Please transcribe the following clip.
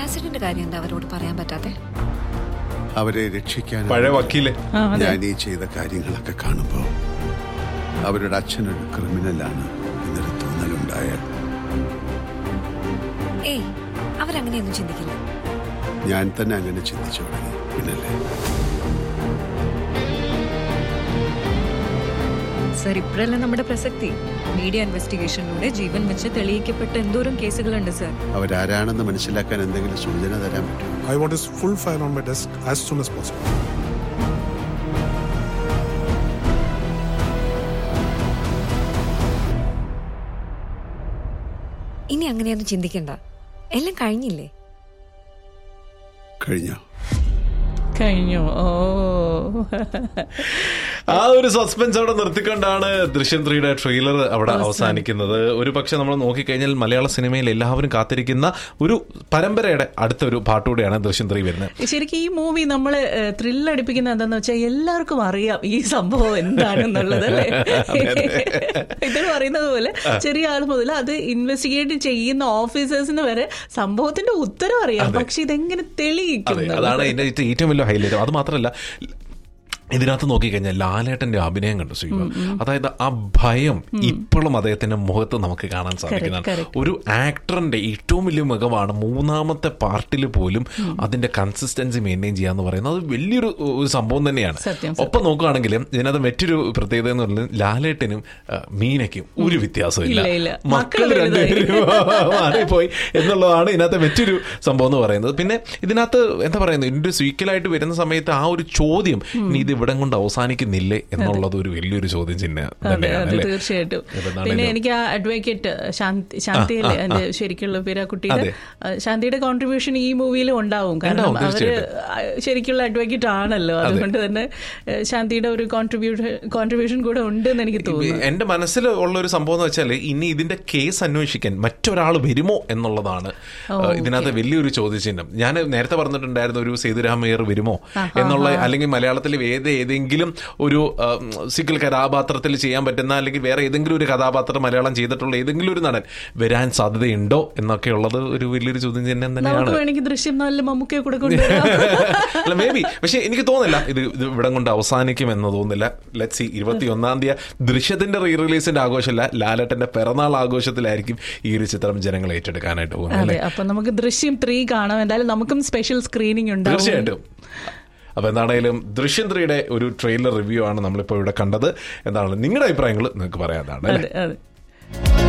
ആസിഡിന്റെ കാര്യം എന്താ അവരോട് പറയാൻ പറ്റാത്തെ അവരെ രക്ഷിക്കാൻ പഴയ വക്കീലെ ആ അതെ ഞാൻ ഈ ചെയ്ത കാര്യങ്ങളൊക്കെ കാണുമ്പോൾ അവരുടെ അച്ഛനൊരു ക്രിമിനലാണ് എന്നൊരു തോന്നലുണ്ടായാൽ ഏയ് അവരങ്ങനെയൊന്നും ചിന്തിക്കില്ല ഞാൻ തന്നെ അങ്ങനെ ചിന്തിച്ചു തുടങ്ങി പിന്നല്ലേ സർ ഇപ്പോഴല്ല നമ്മുടെ പ്രസക്തി മീഡിയ ഇൻവെസ്റ്റിഗേഷനിലൂടെ ജീവൻ വെച്ച് തെളിയിക്കപ്പെട്ട എന്തോരം കേസുകളുണ്ട് സർ അവരാരാണെന്ന് മനസ്സിലാക്കാൻ എന്തെങ്കിലും സൂചന തരാൻ പറ്റുമോ I want his full file on my desk as soon as possible. ഇനി അങ്ങനെയൊന്നും ചിന്തിക്കണ്ട എല്ലാം കഴിഞ്ഞില്ലേ കഴിഞ്ഞോ കഴിഞ്ഞു ഓ ആ ഒരു സസ്പെൻസ് അവിടെ നിർത്തിക്കൊണ്ടാണ് ദൃശ്യം ത്രീയുടെ ട്രെയിലർ അവിടെ അവസാനിക്കുന്നത് ഒരു പക്ഷെ നമ്മൾ നോക്കിക്കഴിഞ്ഞാൽ മലയാള സിനിമയിൽ എല്ലാവരും കാത്തിരിക്കുന്ന ഒരു പരമ്പരയുടെ അടുത്തൊരു പാട്ടുകൂടെയാണ് ദൃശ്യം ത്രീ വരുന്നത് ശരിക്കും ഈ മൂവി നമ്മള് ത്രില്ലടിപ്പിക്കുന്ന എന്താന്ന് വെച്ചാൽ എല്ലാവർക്കും അറിയാം ഈ സംഭവം എന്താണെന്നുള്ളത് അല്ലേ ഇതിൽ പറയുന്നത് പോലെ ചെറിയ ആൾ മുതൽ അത് ഇൻവെസ്റ്റിഗേറ്റ് ചെയ്യുന്ന ഓഫീസേഴ്സിന് വരെ സംഭവത്തിന്റെ ഉത്തരം അറിയാം പക്ഷെ ഇതെങ്ങനെ അതെ തെളിയിക്കും അതാണ് ഇതിന്റെ ഏറ്റവും വലിയ ഹൈലൈറ്റ് അത് മാത്രമല്ല ഇതിനകത്ത് നോക്കിക്കഴിഞ്ഞാൽ ലാലേട്ടന്റെ അഭിനയം കണ്ടു ശ്രീമ അതായത് ആ ഭയം ഇപ്പോഴും അദ്ദേഹത്തിന്റെ മുഖത്ത് നമുക്ക് കാണാൻ സാധിക്കുന്നതാണ് correct. ഒരു ആക്ടറിന്റെ ഏറ്റവും വലിയ മികവാണ് മൂന്നാമത്തെ പാർട്ടിൽ പോലും അതിന്റെ കൺസിസ്റ്റൻസി മെയിൻറ്റെയിൻ ചെയ്യാന്ന് പറയുന്നത് അത് വലിയൊരു ഒരു സംഭവം തന്നെയാണ് സത്യം, ഒപ്പം നോക്കുകയാണെങ്കിൽ ഇതിനകത്ത് മറ്റൊരു പ്രത്യേകത എന്ന് പറയുന്നത് ലാലേട്ടനും ആ, മീനയ്ക്കും ഒരു വ്യത്യാസമില്ല ഇല്ല, ഇല്ല. മക്കൾ മക്കള് രണ്ടുപേരും മാറിപ്പോയി എന്നുള്ളതാണ് ഇതിനകത്ത് മറ്റൊരു സംഭവം എന്ന് പറയുന്നത് പിന്നെ ഇതിനകത്ത് എന്താ പറയുന്നത് ഇതിന്റെ സീക്വലായിട്ട് വരുന്ന സമയത്ത് ആ ഒരു ചോദ്യം ഇനി ഇത് ഇവിടെ കൊണ്ട് അവസാനിക്കുന്നില്ലേ എന്നുള്ളത് ഒരു വലിയൊരു ചോദ്യം ചിഹ്നം അതെ തന്നെയാണ് അതെ അല്ലേ? തീർച്ചയായിട്ടും ഇതെന്താണേലും- പിന്നെ എനിക്ക് ആ അഡ്വക്കേറ്റ് ശാന്തി ശാന്തിയല്ലേ എന്റെ ശരിക്കുള്ള പേര് ആ കുട്ടിയുടെ അതെ. ആ, ശാന്തിയുടെ കോൺട്രിബ്യൂഷൻ ഈ മൂവിയിൽ ഉണ്ടാവും കാരണം ഉണ്ടാവും, അവര് തീർച്ചയായിട്ടും. ശരിക്കുള്ള അഡ്വക്കേറ്റ് ആണല്ലോ അതുകൊണ്ട് തന്നെ ഏഹ്, ശാന്തിയുടെ ഒരു കോൺട്രിബ്യൂഷൻ കോൺട്രിബ്യൂഷൻ കൂടെ ഉണ്ട് എന്ന് എനിക്ക് തോന്നുന്നു എന്റെ മനസ്സിൽ ഉള്ള ഒരു സംഭവം എന്ന് വെച്ചാൽ ഇനി ഇതിന്റെ കേസ് അന്വേഷിക്കാൻ മറ്റൊരാൾ വരുമോ എന്നുള്ളതാണ് ഏഹ്, ഇതിനകത്ത് വലിയൊരു ചോദ്യചിഹ്നം ഞാൻ നേരത്തെ പറഞ്ഞിട്ടുണ്ടായിരുന്നു ഒരു സേതുരാമയ്യർ വരുമോ എന്നുള്ള അല്ലെങ്കിൽ മലയാളത്തിൽ ഏത് ഏതെങ്കിലും ഒരു സിക്കിൾ കഥാപാത്രത്തിൽ ചെയ്യാൻ പറ്റുന്ന അല്ലെങ്കിൽ വേറെ ഏതെങ്കിലും ഒരു കഥാപാത്രം മലയാളം ചെയ്തിട്ടുള്ള ഏതെങ്കിലും ഒരു നടൻ വരാൻ സാധ്യതയുണ്ടോ എന്നൊക്കെ ഉള്ളത് ഒരു വലിയൊരു ചോദ്യം ചിഹ്നം നമുക്ക് തന്നെയാണ് വേണമെങ്കിൽ ദൃശ്യം നല്ല മമ്മൂക്കയെ കൂടെ കൊണ്ടുവരാം അല്ല മേ ബി പക്ഷെ എനിക്ക് തോന്നില്ല ഇത് ഇത് ഇവിടം കൊണ്ട് അവസാനിക്കും എന്ന് തോന്നുന്നില്ല ലെറ്റ് സി ഇരുപത്തി ഒന്നാം തീയതി ദൃശ്യത്തിന്റെ റീ റിലീസിന്റെ ആഘോഷമല്ല ലാലേട്ടന്റെ പിറന്നാൾ ആഘോഷത്തിലായിരിക്കും ഈ ഒരു ചിത്രം ജനങ്ങൾ ഏറ്റെടുക്കാനായിട്ട് പോകുന്നത് അതെ അല്ലേ അപ്പൊ നമുക്ക് ദൃശ്യം ത്രീ കാണാം എന്തായാലും നമുക്കും സ്പെഷ്യൽ സ്ക്രീനിങ് ഉണ്ടാവും തീർച്ചയായിട്ടും അപ്പൊ എന്താണേലും ദൃശ്യം ത്രീയുടെ ഒരു ട്രെയിലർ റിവ്യൂ ആണ് നമ്മളിപ്പോൾ ഇവിടെ കണ്ടത് എന്താണ് നിങ്ങളുടെ അഭിപ്രായങ്ങൾ നിങ്ങൾക്ക് പറയാതാണ് അല്ലേ അതെ അതെ